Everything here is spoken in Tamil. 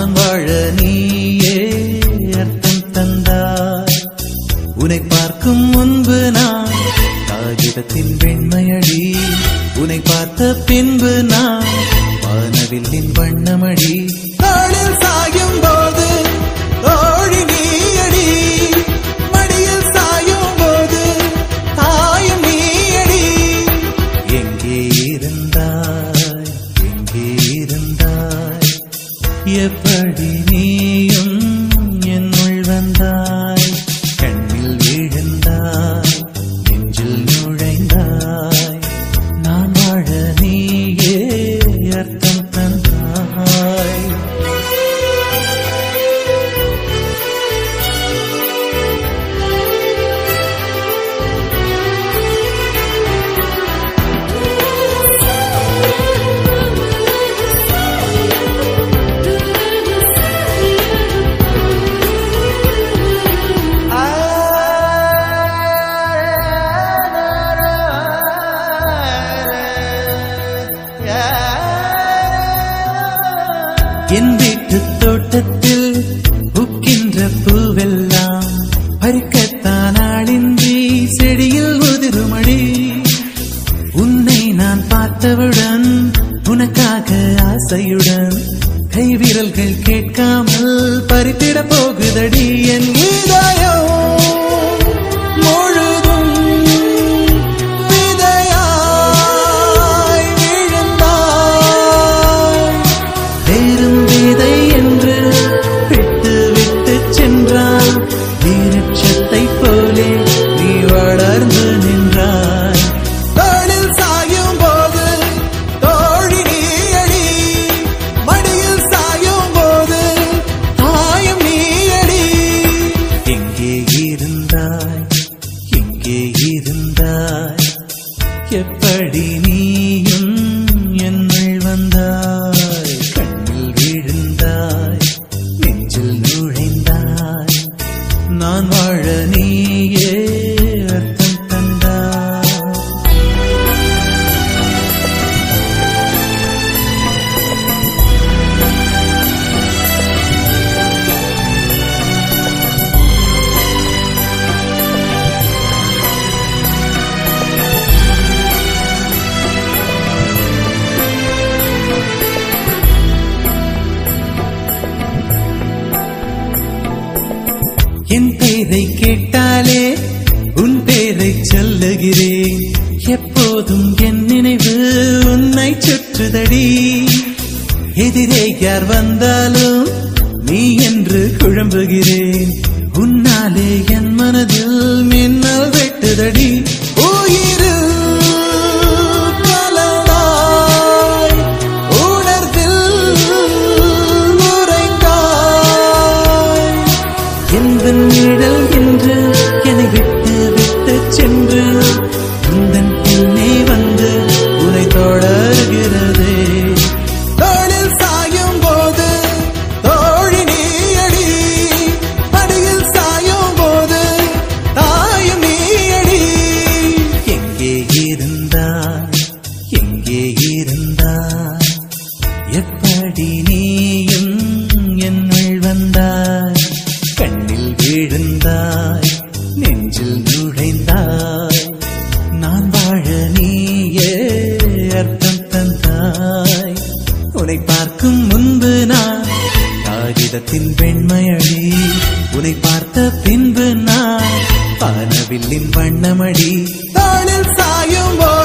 நான் வாழ நீயே அர்த்தம் தந்தாய் உன்னை பார்க்கும் முன்பு நான் காகிதத்தின் வெண்மையடி உன்னை பார்த்த பின்பு நான் வானவில்லின் வண்ணமடி தாளில் சாயும் போது தோழி நீயடி மடியில் சாயும் போது தாயும் நீயடி எங்கே இருந்தாய் எங்கே இருந்தாய் எப்படி நீயும் என்னுள் வந்தாய் கண்ணில் விழுந்தாய் நெஞ்சில் நுழைந்தாய் நான் வாழ நீயே அர்த்தம் தந்தாய் என் வீட்டு தோட்டத்தில் உக்கின்ற பூவெல்லாம் பறிக்கத்தான் ஆளின்றி செடியில் உதிருமடி உன்னை நான் பார்த்தவுடன் உனக்காக ஆசையுடன் கைவிரல்கள் கேட்காமல் பறித்திட போகுதடி என் இதயம் முழுதும் விதையாய் விழுந்தாய் வேறும் விதை என்று விட்டு விட்டு சென்றாய் வீரட்சத்தை போலே நீ வளர்ந்து நின்றாய் தோளில் சாயும் போது தோழி நீயடி மடியில் சாயும் போது தாயும் நீயடி எங்கே இருந்தாய் எங்கே இருந்தாய் எப்படி நீயும் என்னுள் வந்தாய் கண்ணில் விழுந்தாய் நெஞ்சில் நுழைந்தாய் நான் வாழ நீயே அர்த்தம் தந்தாய் என் பேரை கேட்டாலே உன் பேரை சொல்லுகிறேன் எப்போதும் என் நினைவு உன்னை சுற்றுதடி எதிரே யார் வந்தாலும் நீ என்று குழம்புகிறேன் உன்னாலே என் மனதில் மின்னல் வெட்டுதடி உயிரில் கலந்தாய், உணர்வில் உறைந்தாய். எந்த நிழல் என்று என்னை விட்டு விட்டு சென்று உந்தன் பின்னே வந்து உனை தொடர்கிறதே தோளில் சாயும் போது தோழி நீயடி மடியில் சாயும் போது தாயும் நீயடி எங்கே இருந்தாய் எங்கே இருந்தாய் எப்படி நீயும் என்னுள் வந்தாய் கண்ணில் விழுந்தாய் நெஞ்சில் நுழைந்தாய் நான் வாழ நீயே அர்த்தம் தந்தாய் உன்னை பார்க்கும் முன்பு நான் காகிதத்தின் வெண்மையடி உன்னை பார்த்த பின்பு நான் பானவில்லின் வண்ணமடி தாளில் சாயும் போது